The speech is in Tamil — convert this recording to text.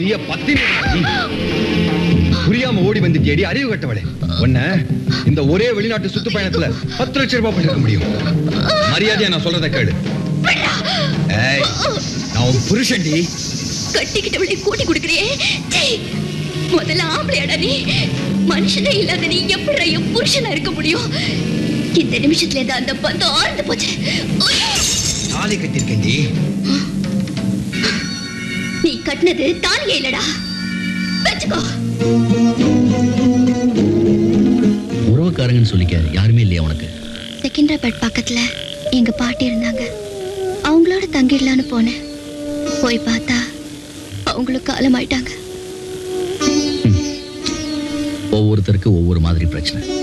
பெரிய பத்தினி நீ. புரியாம ஓடி வந்து தேடி அறிவு கட்டவளே உன்ன இந்த ஒரே வெளிநாட்டு சுத்துப்பயணத்துல பத்து லட்சம் ரூபாய் பண்ணிருக்க முடியும் மரியாதையா நான் சொல்றத கேளு ஏய் நான் உன் புருஷன்டி கட்டிக்கிட்டவளை கூட்டி கொடுக்குறியே சீ! முதல்ல ஆம்பளையாடா நீ மனுஷனே இல்லாத நீ எப்படி என் புருஷனா இருக்க முடியும் இந்த நிமிஷத்துல இருந்து அந்த பந்தம் ஆழ்ந்து போச்சு தாலி கட்டிருக்கேன்டி நீ கட்டினது தாலியே இல்லடா வச்சுக்கோ உறவுக்காரங்கன்னு சொல்லிக்க யாருமே இல்லையா உனக்கு செகண்டராபாத் பக்கத்துல எங்க பாட்டி இருந்தாங்க அவங்களோட தங்கிடலான்னு போனேன் போய் பார்த்தா அவங்களும் காலமாயிட்டாங்க ஒவ்வொருத்தருக்கு ஒவ்வொரு மாதிரி பிரச்சனை